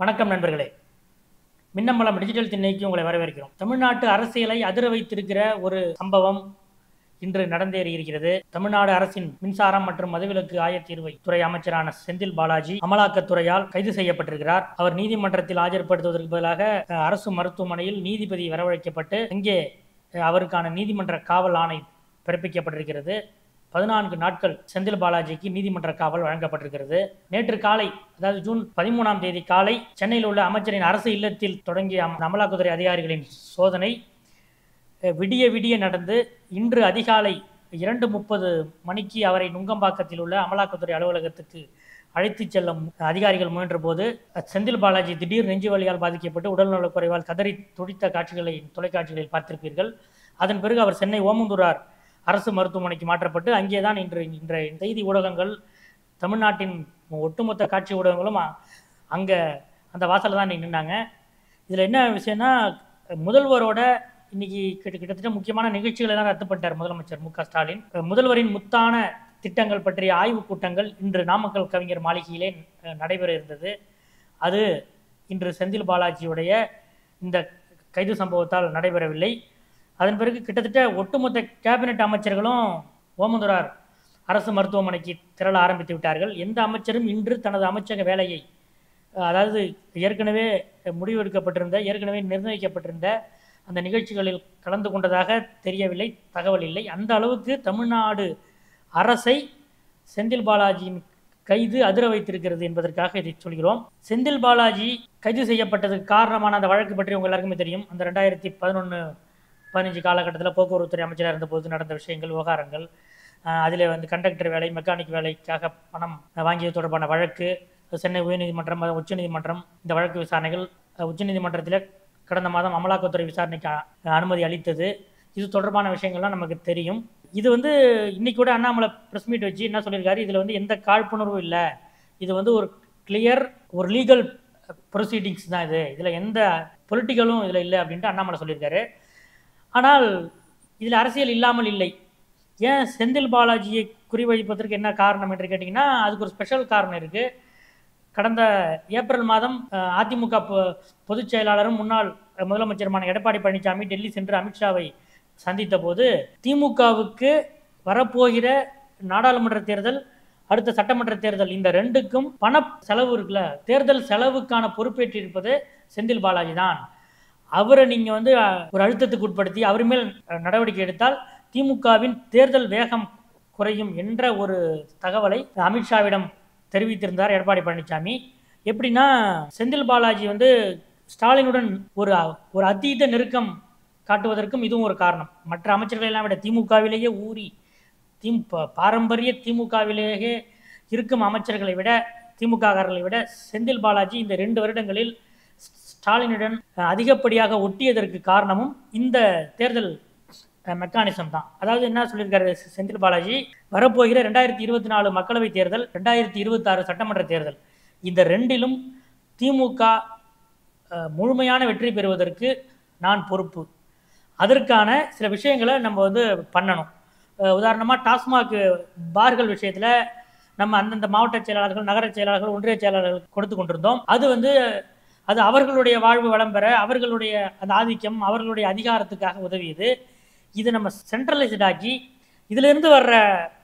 வணக்கம் நண்பர்களே மின்னம்பலம் டிஜிட்டல் திண்ணைக்கு உங்களை வரவேற்கிறோம் தமிழ்நாட்டு அரசியலை அதிர வைத்திருக்கிற ஒரு சம்பவம் இன்று நடந்தேறி இருக்கிறது தமிழ்நாடு அரசின் மின்சாரம் மற்றும் மதுவிலக்கு ஆயத்தீர்வை துறை அமைச்சரான செந்தில் பாலாஜி அமலாக்கத்துறையால் கைது செய்யப்பட்டிருக்கிறார் அவர் நீதிமன்றத்தில் ஆஜர்படுத்துவதற்கு பதிலாக அஹ், அரசு மருத்துவமனையில் நீதிபதி வரவழைக்கப்பட்டு அங்கே அஹ், அவருக்கான நீதிமன்ற காவல் ஆணை பிறப்பிக்கப்பட்டிருக்கிறது பதினான்கு நாட்கள் செந்தில் பாலாஜிக்கு நீதிமன்ற காவல் வழங்கப்பட்டிருக்கிறது நேற்று காலை அதாவது ஜூன் பதிமூணாம் தேதி காலை சென்னையில் உள்ள அமைச்சரின் அரசு இல்லத்தில் தொடங்கிய அம- அமலாக்கத்துறை அதிகாரிகளின் சோதனை அஹ், விடிய விடிய நடந்து இன்று அதிகாலை இரண்டு முப்பது மணிக்கு அவரை நுங்கம்பாக்கத்தில் உள்ள அமலாக்கத்துறை அலுவலகத்துக்கு அழைத்துச் செல்லும் அதிகாரிகள் முயன்றபோது அஹ், செந்தில் பாலாஜி திடீர் நெஞ்சு வலியால் பாதிக்கப்பட்டு உடல்நலக் குறைவால் கதறி துடித்த காட்சிகளை தொலைக்காட்சிகளில் பார்த்திருப்பீர்கள் அதன் பிறகு அவர் சென்னை ஓமந்தூரார் அரசு மருத்துவமனைக்கு மாற்றப்பட்டு அங்கேதான் இன்று இன்றைய செய்தி ஊடகங்கள் தமிழ்நாட்டின் ஒட்டுமொத்த காட்சி ஊடகங்களும் அ- அங்கே அந்த வாசலில் தான் நின்னாங்க இதில் என்ன விஷயம்னா முதல்வரோட இன்னைக்கு கிட்ட கிட்டத்தட்ட முக்கியமான நிகழ்ச்சிகளை தான் ரத்து பண்ணிட்டார் முதலமைச்சர் மு க ஸ்டாலின் முதல்வரின் முத்தான திட்டங்கள் பற்றிய ஆய்வுக் கூட்டங்கள் இன்று நாமக்கல் கவிஞர் மாளிகையிலே அஹ், நடைபெற இருந்தது அது இன்று செந்தில் பாலாஜியுடைய இந்த கைது சம்பவத்தால் நடைபெறவில்லை அதன் பிறகு கிட்டத்தட்ட ஒட்டுமொத்த கேபினெட் அமைச்சர்களும் ஓமந்துரார் அரசு மருத்துவமனைக்கு திரள ஆரம்பித்து விட்டார்கள் எந்த அமைச்சரும் இன்று தனது அமைச்சக வேலையை அஹ், அதாவது ஏற்கனவே முடிவெடுக்கப்பட்டிருந்த ஏற்கனவே நிர்ணயிக்கப்பட்டிருந்த அந்த நிகழ்ச்சிகளில் கலந்து கொண்டதாக தெரியவில்லை தகவல் இல்லை அந்த அளவுக்கு தமிழ்நாடு அரசை செந்தில் பாலாஜியின் கைது அதிர வைத்திருக்கிறது என்பதற்காக இதை சொல்கிறோம் செந்தில் பாலாஜி கைது செய்யப்பட்டதுக்கு காரணமான அந்த வழக்கு பற்றி உங்க எல்லாருக்குமே தெரியும் அந்த ரெண்டாயிரத்தி பதினொன்று பதினஞ்சு காலகட்டத்தில் போக்குவரத்துறை அமைச்சராக இருந்தபோது நடந்த விஷயங்கள் விவகாரங்கள் அதில் வந்து கண்டக்டர் வேலை மெக்கானிக் வேலைக்காக பணம் வாங்கியது தொடர்பான வழக்கு சென்னை உயர்நீதிமன்றம் அது உச்சநீதிமன்றம் இந்த வழக்கு விசாரணைகள் அஹ், உச்சநீதிமன்றத்தில் கடந்த மாதம் அமலாக்கத்துறை விசாரணைக்கு அ- அனுமதி அளித்தது இது தொடர்பான விஷயங்கள்லாம் நமக்கு தெரியும் இது வந்து இன்னைக்கு கூட அண்ணாமலை ப்ரெஸ் மீட் வச்சு என்ன சொல்லியிருக்காரு இதில் வந்து எந்த காழ்ப்புணர்வும் இல்லை இது வந்து ஒரு கிளியர் ஒரு லீகல் ப்ரொசீடிங்ஸ் தான் இது இதில் எந்த பொலிட்டிக்கலும் இதில் இல்லை அப்படின்ட்டு அண்ணாமலை சொல்லியிருக்காரு ஆனால் இதில் அரசியல் இல்லாமல் இல்லை ஏன் செந்தில் பாலாஜியை குறிவைப்பதற்கு என்ன காரணம் என்று கேட்டிங்கன்னா அதுக்கு ஒரு ஸ்பெஷல் காரணம் இருக்குது கடந்த ஏப்ரல் மாதம் அஹ், அதிமுக பொ- பொதுச் செயலாளரும் முன்னாள் அஹ், முதலமைச்சருமான எடப்பாடி பழனிசாமி டெல்லி சென்று அமித்ஷாவை சந்தித்த போது திமுகவுக்கு வரப்போகிற நாடாளுமன்ற தேர்தல் அடுத்த சட்டமன்ற தேர்தல் இந்த ரெண்டுக்கும் பண செலவு இருக்குல்ல தேர்தல் செலவுக்கான பொறுப்பேற்றிருப்பது செந்தில் பாலாஜி தான் அவரை நீங்கள் வந்து அஹ், ஒரு அழுத்தத்துக்கு உட்படுத்தி அவர் மேல் அஹ், நடவடிக்கை எடுத்தால் திமுகவின் தேர்தல் வேகம் குறையும் என்ற ஒரு தகவலை அமித்ஷாவிடம் தெரிவித்திருந்தார் எடப்பாடி பழனிசாமி எப்படின்னா செந்தில் பாலாஜி வந்து ஸ்டாலினுடன் ஒரு ஒரு அதீத நெருக்கம் காட்டுவதற்கும் இதுவும் ஒரு காரணம் மற்ற அமைச்சர்களை எல்லாம் விட திமுகவிலேயே ஊறி திம் ப- பாரம்பரிய திமுகவிலேயே இருக்கும் அமைச்சர்களை விட திமுககாரர்களை விட செந்தில் பாலாஜி இந்த ரெண்டு வருடங்களில் ஸ்டாலினுடன் அஹ், அதிகப்படியாக ஒட்டியதற்கு காரணமும் இந்த தேர்தல் மெக்கானிசம் தான் அதாவது என்ன சொல்லியிருக்காரு செ- செந்தில் பாலாஜி வரப்போகிற ரெண்டாயிரத்தி இருபத்தி நாலு மக்களவைத் தேர்தல் ரெண்டாயிரத்தி இருபத்தாறு சட்டமன்ற தேர்தல் இந்த ரெண்டிலும் திமுக அஹ், முழுமையான வெற்றி பெறுவதற்கு நான் பொறுப்பு அதற்கான சில விஷயங்களை நம்ம வந்து பண்ணணும் உதாரணமாக டாஸ்மாக் பார்கள் விஷயத்தில் நம்ம அந்தந்த மாவட்ட செயலாளர்கள் நகர செயலாளர்கள் ஒன்றிய செயலாளர்கள் கொடுத்து கொண்டிருந்தோம் அது வந்து அது அவர்களுடைய வாழ்வு வளம் பெற அவர்களுடைய அந்த ஆதிக்கம் அவர்களுடைய அதிகாரத்துக்காக உதவியது இதை நம்ம சென்ட்ரலைஸ்ட் ஆக்கி இதிலிருந்து வர்ற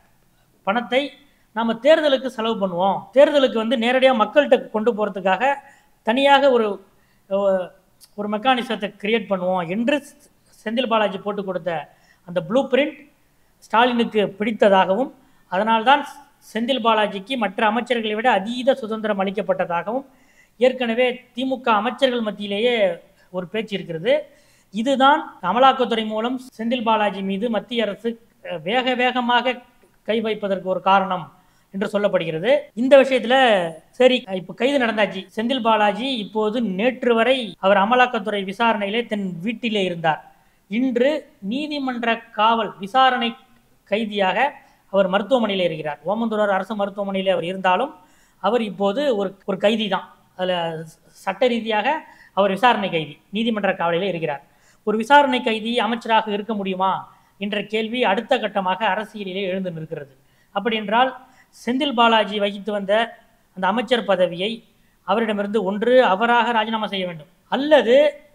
பணத்தை நாம் தேர்தலுக்கு செலவு பண்ணுவோம் தேர்தலுக்கு வந்து நேரடியாக மக்கள்கிட்ட கொண்டு போகிறதுக்காக தனியாக ஒரு அஹ், ஒரு மெக்கானிசத்தை கிரியேட் பண்ணுவோம் என்று செந்தில் பாலாஜி போட்டு கொடுத்த அந்த ப்ளூ பிரிண்ட் ஸ்டாலினுக்கு பிடித்ததாகவும் அதனால்தான் செந்தில் பாலாஜிக்கு மற்ற அமைச்சர்களை விட அதீத சுதந்திரம் அளிக்கப்பட்டதாகவும் ஏற்கனவே திமுக அமைச்சர்கள் மத்தியிலேயே ஒரு பேச்சு இருக்கிறது இதுதான் அமலாக்கத்துறை மூலம் செந்தில் பாலாஜி மீது மத்திய அரசு அஹ், வேக வேகமாக கை வைப்பதற்கு ஒரு காரணம் என்று சொல்லப்படுகிறது இந்த விஷயத்துல சரி இப்போ கைது நடந்தாச்சு செந்தில் பாலாஜி இப்போது நேற்று வரை அவர் அமலாக்கத்துறை விசாரணையிலே தன் வீட்டிலே இருந்தார் இன்று நீதிமன்ற காவல் விசாரணை கைதியாக அவர் மருத்துவமனையில் இருக்கிறார் ஓமந்தூரார் அரசு மருத்துவமனையில் அவர் இருந்தாலும் அவர் இப்போது ஒரு ஒரு கைதி தான் அதில் சட்ட ரீதியாக அவர் விசாரணை கைதி நீதிமன்ற காவலில் இருக்கிறார் ஒரு விசாரணை கைதி அமைச்சராக இருக்க முடியுமா என்ற கேள்வி அடுத்த கட்டமாக அரசியலிலே எழுந்து நிற்கிறது அப்படி என்றால் செந்தில் பாலாஜி வகித்து வந்த அந்த அமைச்சர் பதவியை அவரிடமிருந்து ஒன்று அவராக ராஜினாமா செய்ய வேண்டும் அல்லது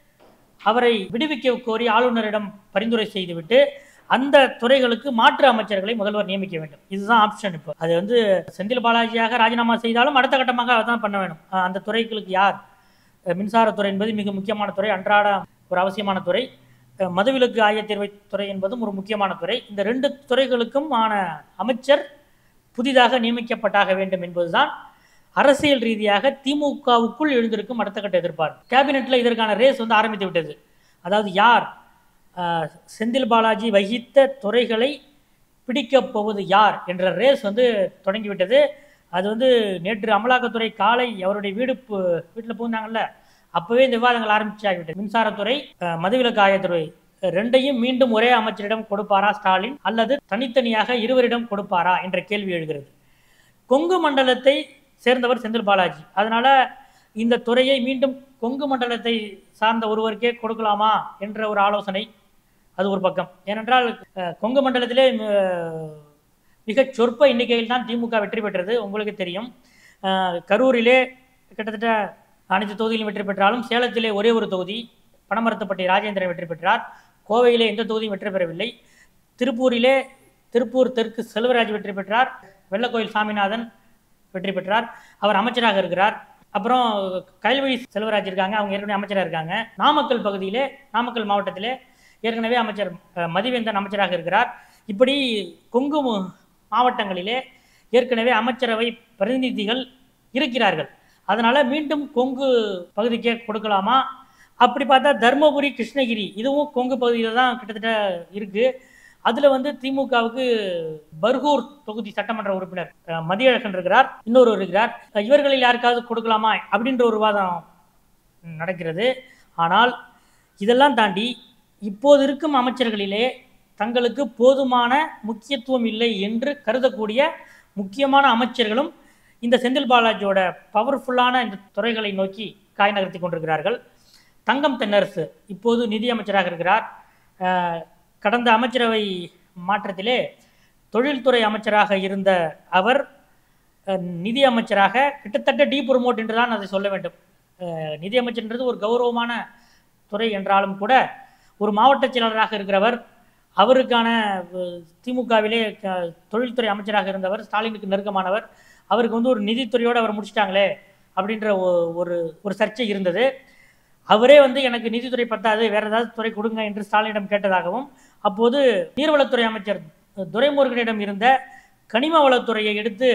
அவரை விடுவிக்க கோரி ஆளுநரிடம் பரிந்துரை செய்துவிட்டு அந்த துறைகளுக்கு மாற்று அமைச்சர்களை முதல்வர் நியமிக்க வேண்டும் இதுதான் ஆப்ஷன் இப்போ அது வந்து செந்தில் பாலாஜியாக ராஜினாமா செய்தாலும் அடுத்த கட்டமாக அதான் பண்ண வேணும் அஹ் அந்த துறைகளுக்கு யார் அஹ் மின்சாரத்துறை என்பது மிக முக்கியமான துறை அன்றாட ஒரு அவசியமான துறை அஹ் மதுவிலக்கு ஆயத்தீர்வை துறை என்பதும் ஒரு முக்கியமான துறை இந்த ரெண்டு துறைகளுக்கும் ஆன அமைச்சர் புதிதாக நியமிக்கப்பட்டாக வேண்டும் என்பதுதான் அரசியல் ரீதியாக திமுகவுக்குள் எழுந்திருக்கும் அடுத்த கட்ட எதிர்பார்ப்பு கேபினெட்டில் இதற்கான ரேஸ் வந்து ஆரம்பித்து விட்டது அதாவது யார் அஹ், செந்தில் பாலாஜி வகித்த துறைகளை பிடிக்கப் போவது யார் என்ற ரேஸ் வந்து தொடங்கிவிட்டது அது வந்து நேற்று அமலாக்கத்துறை காலை அவருடைய வீடு வீட்டில் பூந்தாங்கல்ல அப்போவே இந்த விவாதங்கள் ஆரம்பிச்சாகிவிட்டது மின்சாரத்துறை அஹ், மதுவிலக்கு ஆயத்துறை ரெண்டையும் மீண்டும் ஒரே அமைச்சரிடம் கொடுப்பாரா ஸ்டாலின் அல்லது தனித்தனியாக இருவரிடம் கொடுப்பாரா என்ற கேள்வி எழுகிறது கொங்கு மண்டலத்தை சேர்ந்தவர் செந்தில் பாலாஜி அதனால இந்த துறையை மீண்டும் கொங்கு மண்டலத்தை சார்ந்த ஒருவருக்கே கொடுக்கலாமா என்ற ஒரு ஆலோசனை அது ஒரு பக்கம் ஏனென்றால் அஹ், கொங்கு மண்டலத்திலே அஹ், மிகச் சொற்ப எண்ணிக்கையில் தான் திமுக வெற்றி பெற்றது உங்களுக்கு தெரியும் அஹ், கரூரிலே கிட்டத்தட்ட அனைத்து தொகுதியிலும் வெற்றி பெற்றாலும் சேலத்திலே ஒரே ஒரு தொகுதி பனமரத்துப்பட்டி ராஜேந்திரன் வெற்றி பெற்றார் கோவையிலே எந்த தொகுதியும் வெற்றி பெறவில்லை திருப்பூரிலே திருப்பூர் தெற்கு செல்வராஜ் வெற்றி பெற்றார் வெள்ளக்கோயில் சாமிநாதன் வெற்றி பெற்றார் அவர் அமைச்சராக இருக்கிறார் அப்புறம் கயல்வழி செல்வராஜ் இருக்காங்க அவங்க ஏற்கனவே அமைச்சராக இருக்காங்க நாமக்கல் பகுதியிலே நாமக்கல் மாவட்டத்திலே ஏற்கனவே அமைச்சர் அஹ், மதிவேந்தன் அமைச்சராக இருக்கிறார் இப்படி கொங்கு மு- மாவட்டங்களிலே ஏற்கனவே அமைச்சரவை பிரதிநிதிகள் இருக்கிறார்கள் அதனால மீண்டும் கொங்கு பகுதிக்கே கொடுக்கலாமா அப்படி பார்த்தா தர்மபுரி கிருஷ்ணகிரி இதுவும் கொங்கு பகுதியில் தான் கிட்டத்தட்ட இருக்கு அதுல வந்து திமுகவுக்கு பர்கூர் தொகுதி சட்டமன்ற உறுப்பினர் அஹ், மதியழகன் இருக்கிறார் இன்னொரு இருக்கிறார் அஹ், இவர்களில் யாருக்காவது கொடுக்கலாமா அப்படின்ற ஒரு வாதம் நடக்கிறது ஆனால் இதெல்லாம் தாண்டி இப்போது இருக்கும் அமைச்சர்களிலே தங்களுக்கு போதுமான முக்கியத்துவம் இல்லை என்று கருதக்கூடிய முக்கியமான அமைச்சர்களும் இந்த செந்தில் பாலாஜியோட பவர்ஃபுல்லான இந்த துறைகளை நோக்கி காய் நகர்த்தி கொண்டிருக்கிறார்கள் தங்கம் தென்னரசு இப்போது நிதி அமைச்சராக இருக்கிறார் அஹ், கடந்த அமைச்சரவை மாற்றத்திலே தொழில்துறை அமைச்சராக இருந்த அவர் அஹ், நிதி அமைச்சராக கிட்டத்தட்ட டீ ப்ரொமோட் என்று தான் அதை சொல்ல வேண்டும் அஹ், நிதி அமைச்சர்ன்றது ஒரு கௌரவமான துறை என்றாலும் கூட ஒரு மாவட்ட செயலாளராக இருக்கிறவர் அவருக்கான அஹ், திமுகவிலே க- தொழில்துறை அமைச்சராக இருந்தவர் ஸ்டாலினுக்கு நெருக்கமானவர் அவருக்கு வந்து ஒரு நிதித்துறையோடு அவர் முடிச்சிட்டாங்களே அப்படின்ற ஒ- ஒரு ஒரு சர்ச்சை இருந்தது அவரே வந்து எனக்கு நிதித்துறை பத்தாது வேற ஏதாவது துறை கொடுங்க என்று ஸ்டாலினிடம் கேட்டதாகவும் அப்போது நீர்வளத்துறை அமைச்சர் துரைமுருகனிடம் இருந்த கனிம வளத்துறையை எடுத்து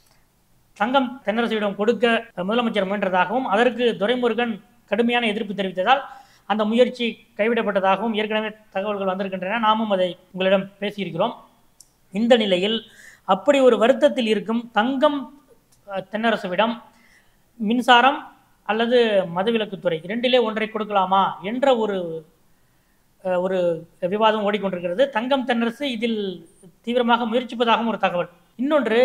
தங்கம் தென்னரசியிடம் கொடுக்க முதலமைச்சர் முயன்றதாகவும் அதற்கு துரைமுருகன் கடுமையான எதிர்ப்பு தெரிவித்ததால் அந்த முயற்சி கைவிடப்பட்டதாகவும் ஏற்கனவே தகவல்கள் வந்திருக்கின்றன நாமும் அதை உங்களிடம் பேசியிருக்கிறோம் இந்த நிலையில் அப்படி ஒரு வருத்தத்தில் இருக்கும் தங்கம் அஹ், தென்னரசுவிடம் மின்சாரம் அல்லது மதுவிலக்குத்துறை இரண்டிலே ஒன்றை கொடுக்கலாமா என்ற ஒரு அஹ், ஒரு விவாதம் ஓடிக்கொண்டிருக்கிறது தங்கம் தென்னரசு இதில் தீவிரமாக முயற்சிப்பதாகவும் ஒரு தகவல் இன்னொன்று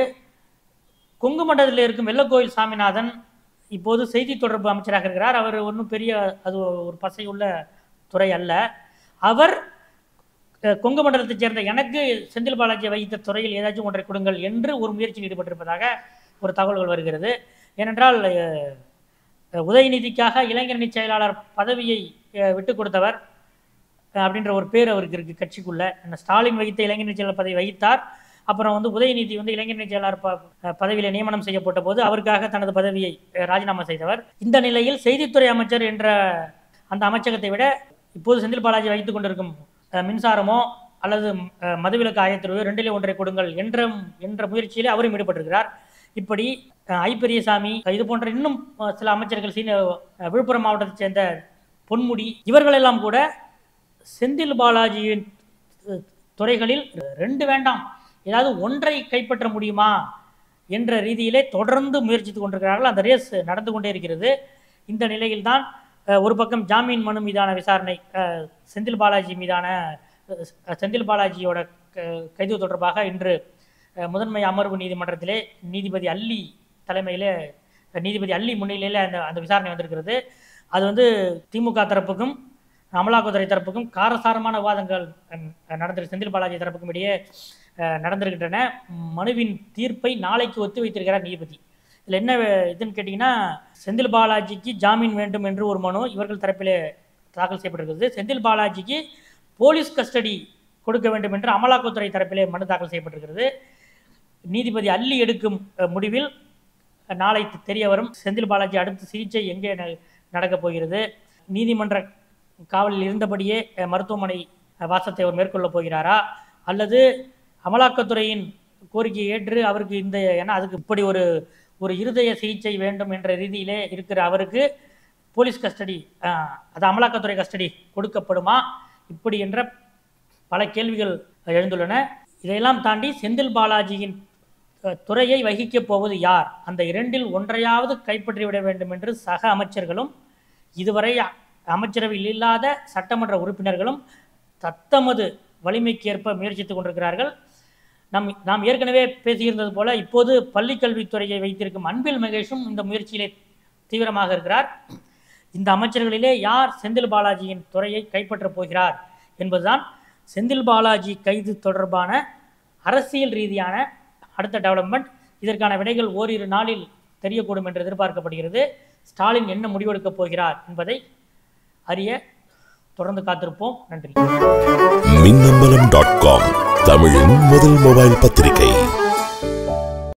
கொங்கு மண்டலத்தில் இருக்கும் வெள்ளக்கோயில் சாமிநாதன் இப்போது செய்தி தொடர்பு அமைச்சராக இருக்கிறார் அவர் ஒன்றும் பெரிய அது ஒரு பசையுள்ள துறை அல்ல அவர் அஹ், கொங்கு மண்டலத்தைச் சேர்ந்த எனக்கு செந்தில் பாலாஜி வகித்த துறையில் ஏதாச்சும் ஒன்றை கொடுங்கள் என்று ஒரு முயற்சியில் ஈடுபட்டிருப்பதாக ஒரு தகவல்கள் வருகிறது ஏனென்றால் அஹ், அஹ், உதயநிதிக்காக இளைஞரணி செயலாளர் பதவியை அஹ், விட்டுக் கொடுத்தவர் அஹ், அப்படின்ற ஒரு பேர் அவருக்கு இருக்குது கட்சிக்குள்ள அந்த ஸ்டாலின் வகித்த இளைஞரணி செயலாளர் பதவி வகித்தார் அப்புறம் வந்து உதயநிதி வந்து இளைஞரணி செயலாளர் ப அஹ், பதவியில் நியமனம் செய்யப்பட்ட போது அவருக்காக தனது பதவியை அஹ், ராஜினாமா செய்தவர் இந்த நிலையில் செய்தித்துறை அமைச்சர் என்ற அந்த அமைச்சகத்தை விட இப்போது செந்தில் பாலாஜி வைத்துக் கொண்டிருக்கும் அஹ், மின்சாரமோ அல்லது அஹ், மதுவிலக்கு ஆயத்திற்கோ ரெண்டிலே ஒன்றை கொடுங்கள் என்ற என்ற முயற்சியிலே அவரும் ஈடுபட்டிருக்கிறார் இப்படி அஹ், ஐ பெரியசாமி அஹ், இது போன்ற இன்னும் அஹ், சில அமைச்சர்கள் சீன அஹ், விழுப்புரம் மாவட்டத்தைச் சேர்ந்த பொன்முடி இவர்களெல்லாம் கூட செந்தில் பாலாஜியின் அஹ், துறைகளில் ரெண்டு வேண்டாம் ஏதாவது ஒன்றை கைப்பற்ற முடியுமா என்ற ரீதியிலே தொடர்ந்து முயற்சித்துக் கொண்டிருக்கிறார்கள் அந்த ரேஸ் நடந்து கொண்டே இருக்கிறது இந்த நிலையில்தான் அஹ், ஒரு பக்கம் ஜாமீன் மனு மீதான விசாரணை அஹ், செந்தில் பாலாஜி மீதான அஹ், செந்தில் பாலாஜியோட க- கைது தொடர்பாக இன்று அஹ், முதன்மை அமர்வு நீதிமன்றத்திலே நீதிபதி அல்லி தலைமையிலே அஹ், நீதிபதி அல்லி முன்னிலையில் அந்த அந்த விசாரணை வந்திருக்கிறது அது வந்து திமுக தரப்புக்கும் அமலாக்கத்துறை தரப்புக்கும் காரசாரமான விவாதங்கள் அஹ், நடந்திருக்கு செந்தில் பாலாஜி தரப்புக்கும் இடையே அஹ், நடந்திருக்கின்றன மனுவின் தீர்ப்பை நாளைக்கு ஒத்தி வைத்திருக்கிறார் நீதிபதி இதில் என்ன இதுன்னு கேட்டிங்கன்னா செந்தில் பாலாஜிக்கு ஜாமீன் வேண்டும் என்று ஒரு மனு இவர்கள் தரப்பிலே தாக்கல் செய்யப்பட்டிருக்கிறது செந்தில் பாலாஜிக்கு போலீஸ் கஸ்டடி கொடுக்க வேண்டும் என்று அமலாக்கத்துறை தரப்பிலே மனு தாக்கல் செய்யப்பட்டிருக்கிறது நீதிபதி அள்ளி எடுக்கும் அஹ், முடிவில் நாளை தெரிய வரும் செந்தில் பாலாஜி அடுத்த சிகிச்சை எங்கே ந- நடக்கப் போகிறது நீதிமன்ற காவலில் இருந்தபடியே அஹ், மருத்துவமனை அஹ், வாசத்தை அவர் மேற்கொள்ளப் போகிறாரா அல்லது அமலாக்கத்துறையின் கோரிக்கையை ஏற்று அவருக்கு இந்த ஏன்னா அதுக்கு இப்படி ஒரு ஒரு இருதய சிகிச்சை வேண்டும் என்ற ரீதியிலே இருக்கிற அவருக்கு போலீஸ் கஸ்டடி அஹ், அது அமலாக்கத்துறை கஸ்டடி கொடுக்கப்படுமா இப்படி என்ற பல கேள்விகள் எழுந்துள்ளன இதையெல்லாம் தாண்டி செந்தில் பாலாஜியின் அஹ், துறையை வகிக்கப் போவது யார் அந்த இரண்டில் ஒன்றையாவது கைப்பற்றிவிட வேண்டும் என்று சக அமைச்சர்களும் இதுவரை அ- அமைச்சரவையில் இல்லாத சட்டமன்ற உறுப்பினர்களும் தத்தமது வலிமைக்கேற்ப முயற்சித்துக் கொண்டிருக்கிறார்கள் நம் நாம் ஏற்கனவே பேசியிருந்தது போல இப்போது பள்ளிக்கல்வித்துறையை வைத்திருக்கும் அன்பில் மகேஷும் இந்த முயற்சியிலே தீவிரமாக இருக்கிறார் இந்த அமைச்சர்களிலே யார் செந்தில் பாலாஜியின் துறையை கைப்பற்றப் போகிறார் என்பதுதான் செந்தில் பாலாஜி கைது தொடர்பான அரசியல் ரீதியான அடுத்த டெவலப்மெண்ட் இதற்கான விடைகள் ஓரிரு நாளில் தெரியக்கூடும் என்று எதிர்பார்க்கப்படுகிறது ஸ்டாலின் என்ன முடிவெடுக்கப் போகிறார் என்பதை அறிய தொடர்ந்து காத்திருப்போம் நன்றி மின்னம்பலம் டாட் காம் தமிழின் முதல் மொபைல் பத்திரிகை